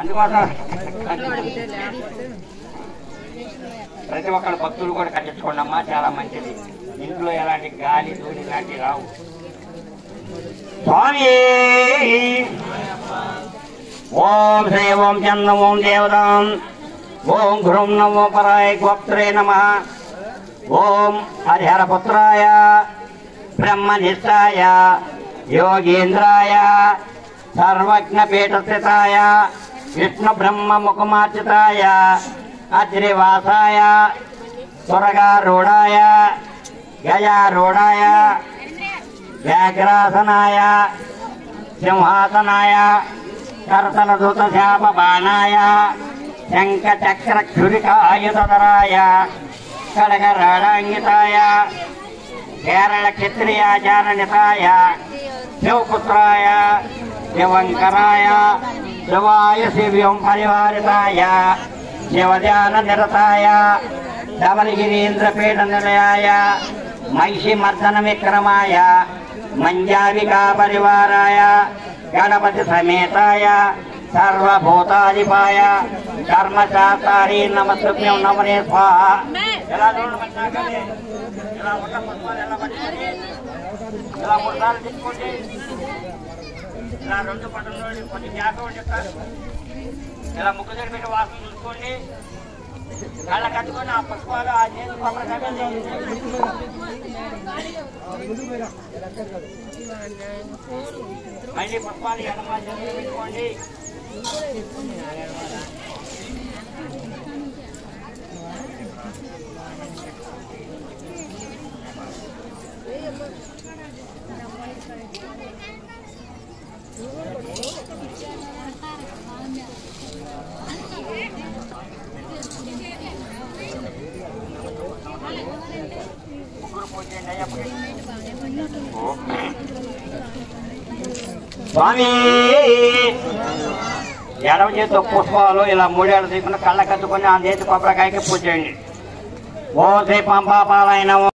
అందుకోసం ప్రతి ఒక్కరు భక్తులు కూడా కట్టించుకోండి అమ్మా చాలా మంచిది ఇంట్లో ఎలాంటి గాలి ధూళి లాంటివి రావు స్వామి ఓం శ్రీ ఓం చందం ఓం దేవతాం ఓం గురుం నమో పరాయ గోప్త్రే నమ ఓం హరిహరపుత్రాయ బ్రహ్మనిష్టాయ యోగీంద్రాయ సర్వజ్ఞపీఠస్థితాయ విష్ణు బ్రహ్మ ముఖమార్చితాయ అద్రివాసాయ సురగారూఢాయ గజారూఢాయ వ్యాఘ్రాసనాయ సింహాసనాయ కర్తలదూత శాప బాణాయ శంఖ చక్ర క్షురికాయుధరాయ కడగరాడాంగితాయ కేరళ క్షత్రియాచారణితాయ శివపుత్రాయ శివంకరాయ శివాయ శివ్యం పరివారితాయ శివధ్యాన నిరతాయ ధవలగిరీంద్రపీఠ నిలయాయ మహిషి మర్దన విక్రమాయ మంజావికా పరివారాయ గణపతి సమేతాయ సర్వభూతాధిపాయ కర్మశాస్త్రారి నమస్తుభ్యం నమనే స్వాహ ఎలా చూడండి మంచి ఆకలి. ఇలా ఉన్న పుష్పాలు ఎలా పట్టుకోండి. ఇలా మూడు సార్లు తీసుకోండి ఇలా రెండు పట్టణంలో కొన్ని జాగ్రత్త చెప్తారు ఇలా ముక్కు దగ్గర పెట్టి వాసన చూసుకోండి కళ్ళ కట్టుకొని ఆ పుష్పాలు ఆ చేతి కొబ్బరికాయ మళ్ళీ పుష్పాలు ఎడమ చేతిలో పెట్టుకోండి ముగ్గురు పూజ చేయండి అయ్యప్పకి. స్వామి ఎడవ చేతితో పుష్పాలు ఇలా మూడేళ్ళు తీసుకుని కళ్ళ కట్టుకొని ఆ చేతి కొబ్బరికాయకి పూజ చేయండి ఓ శ్రీ పంపాపాలైన